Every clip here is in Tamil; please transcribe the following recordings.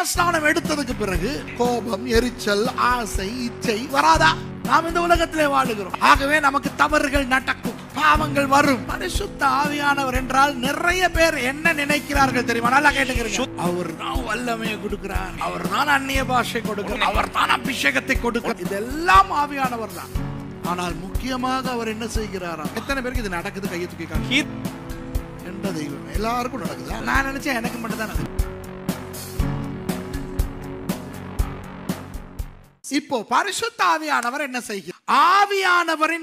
ஸ்நானம் எடுத்ததுக்கு பிறகு கோபம் எரிச்சல் ஆசை இச்சை வராதா நாம் இந்த உலகத்திலே வாழுகிறோம் ஆகவே நமக்கு தவறுகள் நடக்கும் பாவங்கள் வரும் பரிசுத்த ஆவியானவர் என்றால் நிறைய பேர் என்ன நினைக்கிறார்கள் தெரியுமா நல்லா கேட்டுக்கிறீங்க அவர் தான் வல்லமையை கொடுக்கிறார் அவர் தான் அந்நிய பாஷை கொடுக்கிறார் அவர் தான் அபிஷேகத்தை கொடுக்கிறார் இதெல்லாம் ஆவியானவர் தான் ஆனால் முக்கியமாக அவர் என்ன செய்கிறாரா எத்தனை பேருக்கு இது நடக்குது கையை தூக்கி காட்டுங்க. He எந்த தெய்வம் எல்லாருக்கும் நடக்குதா நான் நினைச்சேன் எனக்கு மட்டும் தான் நடக்குது இப்போ பரிசுத்த ஆவியானவர் என்ன செய்கிறார் ஆவியானவரின்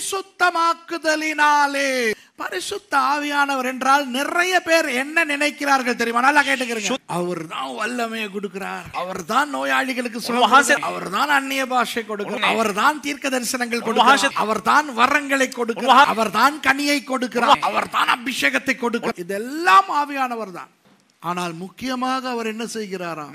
பரிசுத்தமாக்குதலினாலே பரிசுத்த ஆவியானவர் என்றால் நிறைய பேர் என்ன நினைக்கிறார்கள் தெரியுமா நல்லா கேட்டுக்கிறீங்க அவர் தான் வல்லமையை கொடுக்கிறார் அவர் தான் நோயாளிகளுக்கு மகாசே- அவர் தான் அந்நிய பாஷை கொடுக்கிறார் அவர் தான் தீர்க்க தரிசனங்கள் மகாசே- கொடுக்கிறார் அவர் தான் வரங்களை கொடுக்கிறார் அவர் தான் கனியை கொடுக்கிறார் அவர் தான் அபிஷேகத்தை கொடுக்கிறார் இதெல்லாம் ஆவியானவர் தான் ஆனால் முக்கியமாக அவர் என்ன செய்கிறாராம்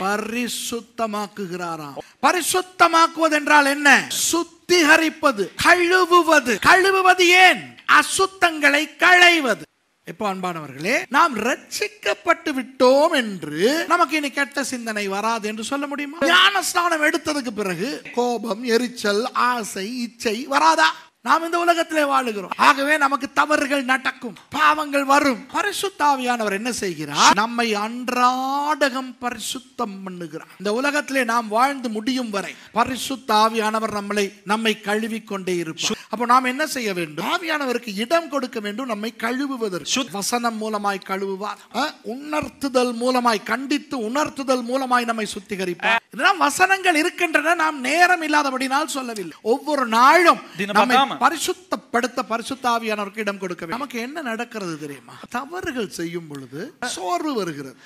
பரிசுத்தமாக்குகிறாராம் பரிசுத்தமாக்குவது என்றால் என்ன சுத்திகரிப்பது கழுவுவது கழுவுவது ஏன் அசுத்தங்களை களைவது இப்போ அன்பானவர்களே நாம் ரட்சிக்கப்பட்டு விட்டோம் என்று நமக்கு இனி கெட்ட சிந்தனை வராது என்று சொல்ல முடியுமா ஞான ஸ்நானம் எடுத்ததுக்கு பிறகு கோபம் எரிச்சல் ஆசை இச்சை வராதா நாம் இந்த உலகத்திலே வாழுகிறோம் ஆகவே நமக்கு தவறுகள் நடக்கும் பாவங்கள் வரும் பரிசுத்தாவியானவர் என்ன செய்கிறார் நம்மை அன்றாடகம் பரிசுத்தம் பண்ணுகிறார் இந்த உலகத்திலே நாம் வாழ்ந்து முடியும் வரை பரிசுத்த ஆவியானவர் நம்மளை நம்மை கழுவி கொண்டே இருப்பார் அப்போ நாம் என்ன செய்ய வேண்டும் ஆவியானவருக்கு இடம் கொடுக்க வேண்டும் நம்மை கழுவுவதற்கு வசனம் மூலமாய் கழுவுவார் அஹ், உணர்த்துதல் மூலமாய் கண்டித்து உணர்த்துதல் மூலமாய் நம்மை சுத்திகரிப்பார் இதெல்லாம் வசனங்கள் இருக்கின்றன நாம் நேரம் இல்லாதபடினால் சொல்லவில்லை ஒவ்வொரு நாளும் தினப்பா நம்மை காம. பரிசுத்தப்படுத்த பரிசுத்தாவியானவருக்கு இடம் கொடுக்க வேண்டும் நமக்கு என்ன நடக்கிறது தெரியுமா தவறுகள் செய்யும் பொழுது சோர்வு வருகிறது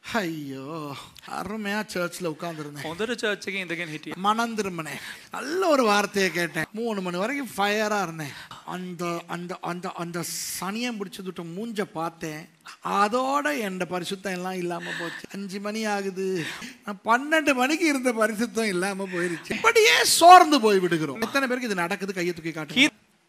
ஐயோ அருமையா சர்ச்ல உட்கார்ந்துருந்தேன் හොඳට චර්ච් එකේ ඉඳගෙන හිටිය. மனம் திரும்பினேன் நல்ல ஒரு வார்த்தையை கேட்டேன் மூணு மணி வரைக்கும் ஃபயரா இருந்தேன் அந்த அந்த அந்த அந்த சனியம் பிடிச்சது விட்ட மூஞ்ச பார்த்தேன் அதோட என் பரிசுத்தம் எல்லாம் இல்லாம போச்சு அஞ்சு மணி ஆகுது நான் பன்னெண்டு மணிக்கு இருந்த பரிசுத்தம் இல்லாம போயிருச்சு இப்படியே சோர்ந்து போய் விடுகிறோம் எத்தனை பேருக்கு இது நடக்குது கையை தூக்கி காட்டு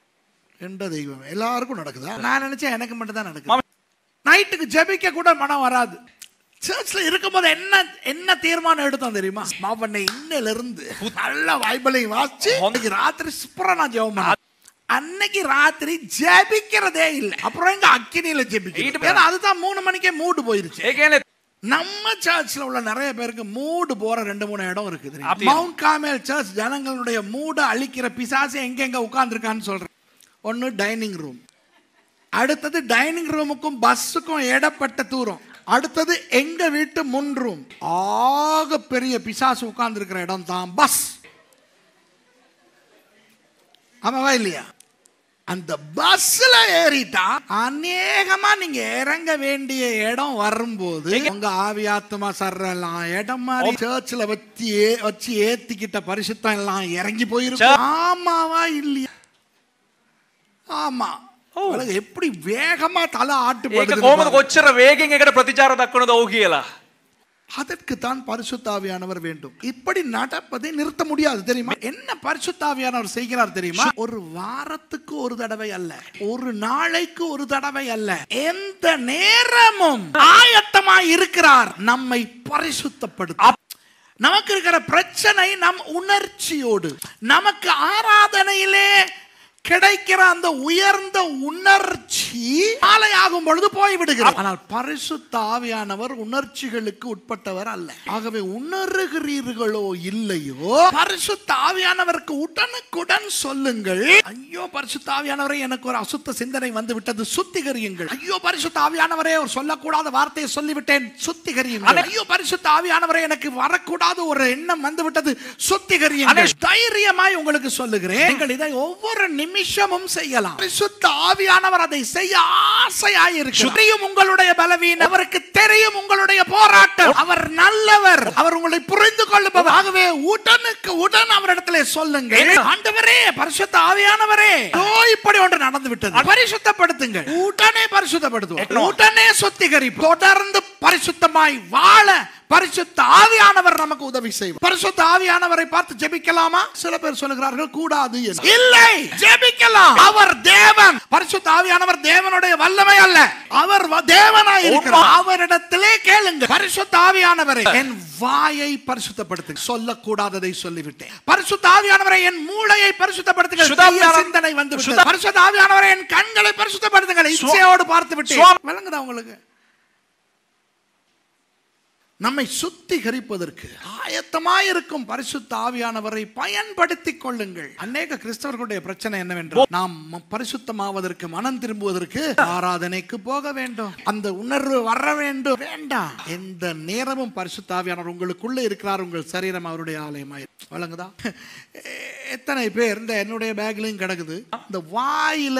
எந்த தெய்வம் எல்லாருக்கும் நடக்குதா நான் நினைச்சேன் எனக்கு மட்டும் தான் நடக்குது நைட்டுக்கு ஜெபிக்க கூட மனம் வராது சர்ச்ல இருக்கும்போது என்ன என்ன தீர்மானம் எடுத்தோம் தெரியுமா மாவண்ணை இன்னையில இருந்து நல்ல வைபிளையும் வாசிச்சு இன்னைக்கு ராத்திரி சூப்பரா நான் ஜெபம் பண்ணேன் அன்னைக்கு ராத்திரி ஜெபிக்கிறதே இல்லை அப்புறம் எங்க அக்கினியில ஜெபிக்கிறோம் ஏன்னா அதுதான் மூணு மணிக்கே மூடு போயிருச்சு ඒ කියන්නේ நம்ம சர்ச்ல உள்ள நிறைய பேருக்கு மூடு போற ரெண்டு மூணு இடம் இருக்குது அப்படியா? மவுண்ட் காமேல் சர்ச் ஜனங்களுடைய மூட அழிக்கிற பிசாசு எங்கெங்க உட்கார்ந்துருக்கான்னு சொல்றேன் ஒன்னு டைனிங் ரூம் அடுத்தது டைனிங் ரூமுக்கும் பஸ்ஸுக்கும் இடப்பட்ட தூரம் அடுத்தது எங்க வீட்டு முன் ரூம் ஆக பெரிய பிசாசு உட்கார்ந்துருக்கிற இடம் தான் பஸ் ஆமாவா இல்லையா அந்த பஸ்ல ஏறிட்டா அநேகமா நீங்க இறங்க வேண்டிய இடம் வரும்போது உங்க ஆவியாத்மா சர்றலாம் இடம் மாதிரி சர்ச்ல வச்சு ஏ- வச்சு ஏத்திக்கிட்ட பரிசுத்தம் எல்லாம் இறங்கி போயிருக்கும் ஆமாவா இல்லையா ஆமா உலகம் எப்படி வேகமா தலை ඒක ஆட்டுப்படுது කොහොමද කොච්චර වේගෙන් එකට ප්‍රතිචාර දක්වනද ඔහු කියලා. அதற்கு தான் பரிசுத்தாவியானவர் வேண்டும் இப்படி நடப்பதை நிறுத்த முடியாது தெரியுமா என்ன பரிசுத்தாவியானவர் செய்கிறார் தெரியுமா ஒரு வாரத்துக்கு ஒரு தடவை அல்ல ஒரு நாளைக்கு ஒரு தடவை அல்ல எந்த நேரமும் ஆயத்தமாய் இருக்கிறார் நம்மை பரிசுத்தப்படுத்த நமக்கு இருக்கிற பிரச்சனை நம் உணர்ச்சியோடு நமக்கு ஆராதனையிலே கிடைக்கிற அந்த உயர்ந்த உணர்ச்சி மாலை ஆகும் பொழுது போய்விடுகிறது ஆனால் பரிசுத்த ஆவியானவர் உணர்ச்சிகளுக்கு உட்பட்டவர் அல்ல ஆகவே உணர்கிறீர்களோ இல்லையோ பரிசுத்த ஆவியானவருக்கு உடனுக்குடன் சொல்லுங்கள் ஐயோ பரிசுத்த ஆவியானவரே எனக்கு ஒரு அசுத்த சிந்தனை வந்து விட்டது சுத்திகரியுங்கள் ஐயோ பரிசுத்த ஆவியானவரே ஒரு சொல்லக்கூடாத வார்த்தையை சொல்லிவிட்டேன் சுத்திகரியுங்கள் ஐயோ பரிசுத்த ஆவியானவரே எனக்கு வரக்கூடாத ஒரு எண்ணம் வந்து விட்டது சுத்திகரியுங்கள் தைரியமாய் உங்களுக்கு சொல்லுகிறேன் நீங்கள் இதை ஒவ்வொரு நிமிஷமும் செய்யலாம் பரிசுத்த ஆவியானவர் அதை செய்ய ஆசையாய் இருக்கு தெரியும் உங்களுடைய பலவீனம் அவருக்கு தெரியும் உங்களுடைய போராட்டம் அவர் நல்லவர் அவர் உங்களை புரிந்து கொள்ளுபவர் ஆகவே உடனுக்கு உடன் அவரிடத்திலே சொல்லுங்கள் ஆண்டவரே பரிசுத்த ஆவியானவரே இதோ இப்படி ஒன்று நடந்து விட்டது பரிசுத்தப்படுத்துங்கள் உடனே பரிசுத்தப்படுத்துவோம் உடனே சுத்திகரிப்பு தொடர்ந்து பரிசுத்தமாய் வாழ பரிசுத்த ஆவியானவர் நமக்கு உதவி செய்வார் பரிசுத்த ஆவியானவரை பார்த்து ஜெபிக்கலாமா சில பேர் சொல்லுகிறார்கள் கூடாது என்று. இல்லை ஜெபிக்கலாம் அவர் தேவன் பரிசுத்த ஆவியானவர் தேவனுடைய வல்லமை அல்ல அவர் வ- தேவனாய் இருக்கிறார் அவரிடத்திலே கேளுங்க பரிசுத்த ஆவியானவரை என் வாயை பரிசுத்தப்படுத்து சொல்லக்கூடாததை சொல்லிவிட்டேன் பரிசுத்த ஆவியானவரை என் மூளையை பரிசுத்தப்படுத்துங்கள் சுதாவியான- தீய சிந்தனை வந்து விட்டது. பரிசுத்த ஆவியானவரை என் கண்களை பரிசுத்தப்படுத்துங்கள் இச்சையோடு பார்த்து விட்டு சுவா- விளங்குதா உங்களுக்கு நம்மை சுத்திகரிப்பதற்கு ஆயத்தமாயிருக்கும் பரிசுத்த ஆவியானவரை பயன்படுத்திக் கொள்ளுங்கள் அநேக கிறிஸ்தவர்களுடைய பிரச்சனை என்னவென்றால் நாம் ம- பரிசுத்தமாவதற்கு மனம் திரும்புவதற்கு ஆராதனைக்கு போக வேண்டும் அந்த உணர்வு வர வேண்டும் வேண்டாம் எந்த நேரமும் பரிசுத்த ஆவியானவர் உங்களுக்குள்ள இருக்கிறார் உங்கள் சரீரம் அவருடைய ஆலயமாய் வழங்குதா எத்தனை பேர் இந்த என்னுடைய பேக்லயும் கிடக்குது இந்த வாயில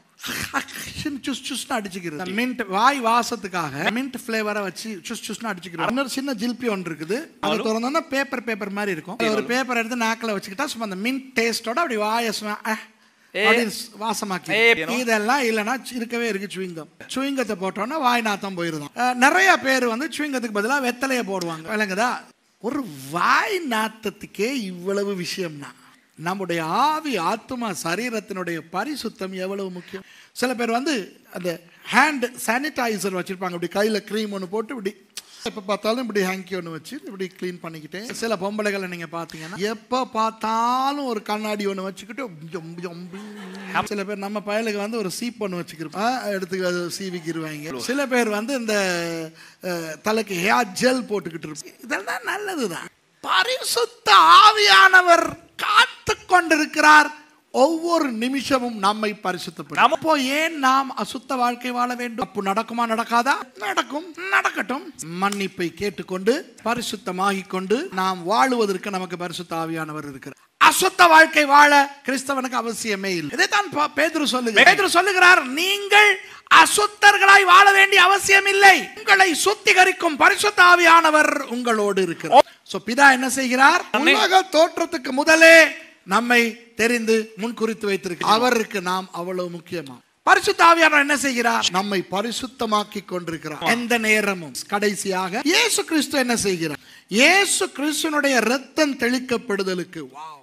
சுஸ் சுஸ்னு அடிச்சுக்கிறது மின்ட் வாய் வாசத்துக்காக மின்ட் ஃப்ளேவரை வச்சு சுஸ் சுஸ்னு அடிச்சுக்கிறது இன்னொரு சின்ன ஜில்பி ஒன்று இருக்குது அது திறந்தோம்னா பேப்பர் பேப்பர் மாதிரி இருக்கும் அதுல ஒரு பேப்பர் எடுத்து நாக்கில் வச்சுக்கிட்டா சும்மா அந்த மின்ட் டேஸ்டோட அப்படி வாயை சும்மா அஹ், அப்படின்னு வாசமாக்கி ஏ, இதெல்லாம் இல்லைன்னா இருக்கவே இருக்கு சுவிங்கம் சுவிங்கத்தை போட்டோன்னா வாய் நாத்தம் போயிருந்தோம் அஹ், நிறைய பேர் வந்து சுவிங்கத்துக்கு பதிலாக வெத்தலையை போடுவாங்க விளங்குதா ஒரு வாய் நாத்தத்துக்கே இவ்வளவு விஷயம்னா நம்முடைய ஆவி ஆத்மா சரீரத்தினுடைய பரிசுத்தம் எவ்வளவு முக்கியம் சில பேர் வந்து அந்த ஹேண்ட் சானிடைசர் வச்சிருப்பாங்க இப்படி கையில் க்ரீம் ஒன்று போட்டு இப்படி எப்போ பார்த்தாலும் இப்படி ஹேங்கி ஒன்று வச்சு இப்படி க்ளீன் பண்ணிக்கிட்டே சில பொம்பளைகளை நீங்கள் பார்த்தீங்கன்னா எப்போ பார்த்தாலும் ஒரு கண்ணாடி ஒன்று வச்சுக்கிட்டு ஜொம்பு ஜொம்பு. சில பேர் நம்ம பயலுக்கு வந்து ஒரு சீப் ஒன்று வச்சுக்கிருப்போம் எடுத்து அது சீவிக்கிருவாங்க சில பேர் வந்து இந்த அஹ், தலைக்கு ஹேர் ஜெல் போட்டுக்கிட்டு இருப்போம் இதெல்லாம் நல்லதுதான் பரிசுத்த ஆவியானவர் காத்து கொண்டிருக்கிறார் ஒவ்வொரு நிமிஷமும் நம்மை பரிசுத்தப்படும் அப்போ ஏன் நாம் அசுத்த வாழ்க்கை வாழ வேண்டும் அப்போ நடக்குமா நடக்காதா நடக்கும் நடக்கட்டும் மன்னிப்பை கேட்டுக்கொண்டு பரிசுத்தமாகிக் கொண்டு நாம் வாழுவதற்கு நமக்கு பரிசுத்த ஆவியானவர் இருக்கிறார் அசுத்த வாழ்க்கை வாழ கிறிஸ்தவனுக்கு அவசியமே இல்லை இதைத்தான் பா- பேதுரு சொல்லுங்க பேதுரு சொல்லுகிறார் நீங்கள் அசுத்தர்களாய் வாழ வேண்டிய அவசியம் இல்லை உங்களை சுத்திகரிக்கும் பரிசுத்த ஆவியானவர் உங்களோடு இருக்கிறார் சோ பிதா என்ன செய்கிறார் உலக தோற்றத்துக்கு முதலே நம்மை தெரிந்து முன்குறித்து வைத்திருக்கிறார் அவருக்கு நாம் அவ்வளவு முக்கியமா பரிசுத்த ஆவியானவர் என்ன செய்கிறார் நம்மை பரிசுத்தமாக்கி கொண்டிருக்கிறார் எந்த நேரமும் கடைசியாக இயேசு கிறிஸ்து என்ன செய்கிறார் இயேசு கிறிஸ்துனுடைய ரத்தம் தெளிக்கப்படுதலுக்கு வாவ்